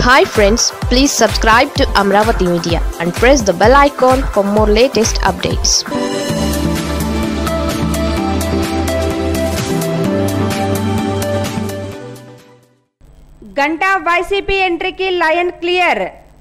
hi friends please subscribe to Amaravati media and press the bell icon for more latest updates Ganta YCP ఎంట్రీకి line clear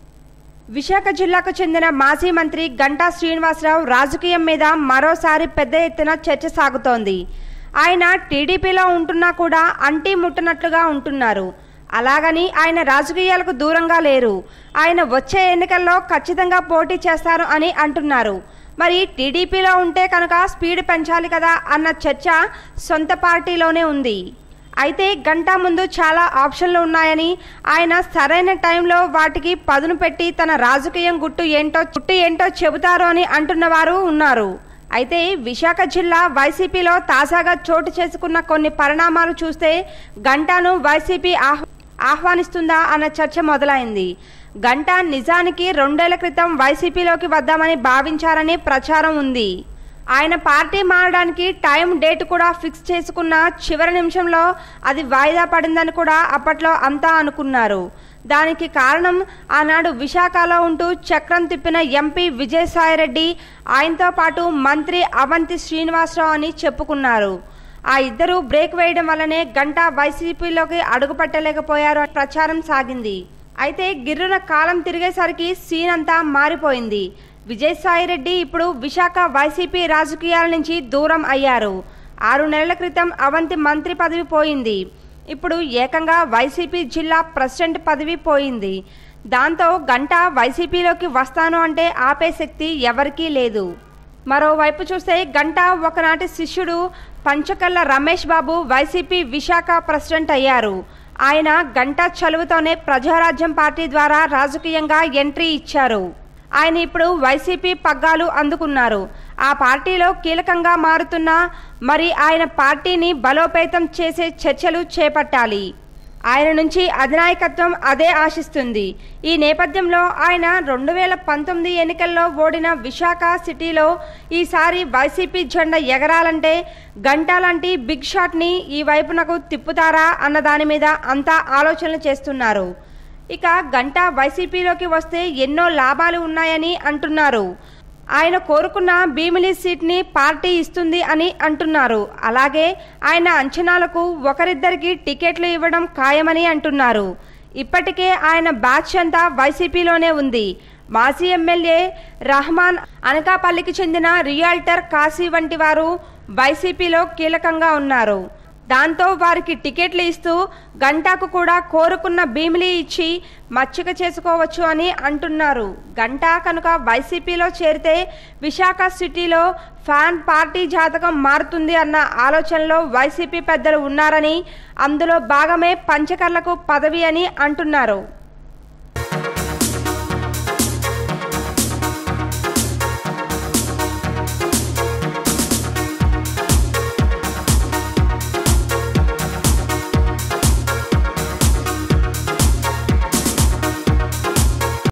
Visakha జిల్లాకు చెందిన మాజీ మంత్రి గంటా శ్రీనివాసరావు రాజకీయం మీద మరోసారి పెద్ద ఎత్తున చర్చ సాగుతోంది ఆయన టీడీపీలో ఉంటున్నా కూడా అంటీ ముట్టనట్లుగా ఉంటున్నారు అలాగని ఆయన రాజకీయాలకు దూరంగా లేరు ఆయన వచ్చే ఎన్నికల్లో ఖచ్చితంగా పోటీ చేస్తారు అని అంటున్నారు మరి టీడీపీలో ఉంటే కనుక స్పీడ్ పెంచాలి కదా అన్న చర్చ సొంత పార్టీలోనే ఉంది అయితే గంట ముందు చాలా ఆప్షన్లు ఉన్నాయని ఆయన సరైన టైంలో వాటికి పదును పెట్టి తన రాజకీయం గుట్టు ఏంటో చుట్టు ఏంటో చెబుతారు అని అంటున్నవారు ఉన్నారు అయితే విశాఖ జిల్లా వైసీపీలో తాజాగా చోటు చేసుకున్న కొన్ని పరిణామాలు చూస్తే గంటాను వైసీపీ ఆహ్ ఆహ్వానిస్తుందా అన్న చర్చ మొదలైంది గంట నిజానికి రెండేళ్ల క్రితం వైసీపీలోకి వద్దామని భావించారని ప్రచారం ఉంది ఆయన పార్టీ మారడానికి టైం డేట్ కూడా ఫిక్స్ చేసుకున్న చివరి నిమిషంలో అది వాయిదా పడిందని కూడా అప్పట్లో అంతా అనుకున్నారు దానికి కారణం ఆనాడు విశాఖలో ఉంటూ చక్రం తిప్పిన ఎంపీ విజయసాయిరెడ్డి ఆయనతో పాటు మంత్రి అవంతి శ్రీనివాసరావు అని చెప్పుకున్నారు ఆ ఇద్దరు బ్రేక్ వేయడం వల్లనే గంట వైసీపీలోకి అడుగుపెట్టలేకపోయారు అని ప్రచారం సాగింది అయితే గిర్రున కాలం తిరిగేసరికి సీన్ అంతా మారిపోయింది విజయసాయిరెడ్డి ఇప్పుడు విశాఖ వైసీపీ రాజకీయాల నుంచి దూరం అయ్యారు ఆరు నెలల క్రితం అవంతి మంత్రి పదవి పోయింది ఇప్పుడు ఏకంగా వైసీపీ జిల్లా ప్రెసిడెంట్ పదవి పోయింది దాంతో గంట వైసీపీలోకి వస్తాను అంటే ఆపే శక్తి ఎవరికీ లేదు మరోవైపు చూస్తే గంట ఒకనాటి శిష్యుడు పంచకల్ల రమేష్ బాబు వైసీపీ విశాఖ ప్రెసిడెంట్ అయ్యారు ఆయన గంట చలువుతోనే ప్రజారాజ్యం పార్టీ ద్వారా రాజకీయంగా ఎంట్రీ ఇచ్చారు ఆయన ఇప్పుడు వైసీపీ పగ్గాలు అందుకున్నారు ఆ పార్టీలో కీలకంగా మారుతున్న మరి ఆయన పార్టీని బలోపేతం చేసే చర్చలు చేపట్టాలి ఆయన నుంచి అధినాయకత్వం అదే ఆశిస్తుంది ఈ నేపథ్యంలో ఆయన రెండు వేల పంతొమ్మిది ఎన్నికల్లో ఓడిన విశాఖ సిటీలో ఈసారి వైసీపీ జెండా ఎగరాలంటే గంటా లాంటి బిగ్ షాట్ని ఈ వైపునకు తిప్పుతారా అన్న దాని మీద అంతా ఆలోచనలు చేస్తున్నారు ఇక గంటా వైసీపీలోకి వస్తే ఎన్నో లాభాలు ఉన్నాయని అంటున్నారు ఆయన కోరుకున్న భీమిలి సీట్ని పార్టీ ఇస్తుంది అని అంటున్నారు అలాగే ఆయన అంచనాలకు ఒకరిద్దరికి టికెట్లు ఇవ్వడం ఖాయమని అంటున్నారు ఇప్పటికే ఆయన బ్యాచ్ అంతా వైసీపీలోనే ఉంది మాజీ ఎమ్మెల్యే రహమాన్ అనకాపల్లికి చెందిన రియాల్టర్ కాశీ వంటి వారు వైసీపీలో కీలకంగా ఉన్నారు దాంతో వారికి టికెట్లు ఇస్తూ గంటాకు కూడా కోరుకున్న భీమిలి ఇచ్చి మచ్చిక చేసుకోవచ్చు అని అంటున్నారు గంటా కనుక వైసీపీలో చేరితే విశాఖ సిటీలో ఫ్యాన్ పార్టీ జాతకం మారుతుంది అన్న ఆలోచనలో వైసీపీ పెద్దలు ఉన్నారని అందులో భాగమే పంచకర్లకు పదవి అని అంటున్నారు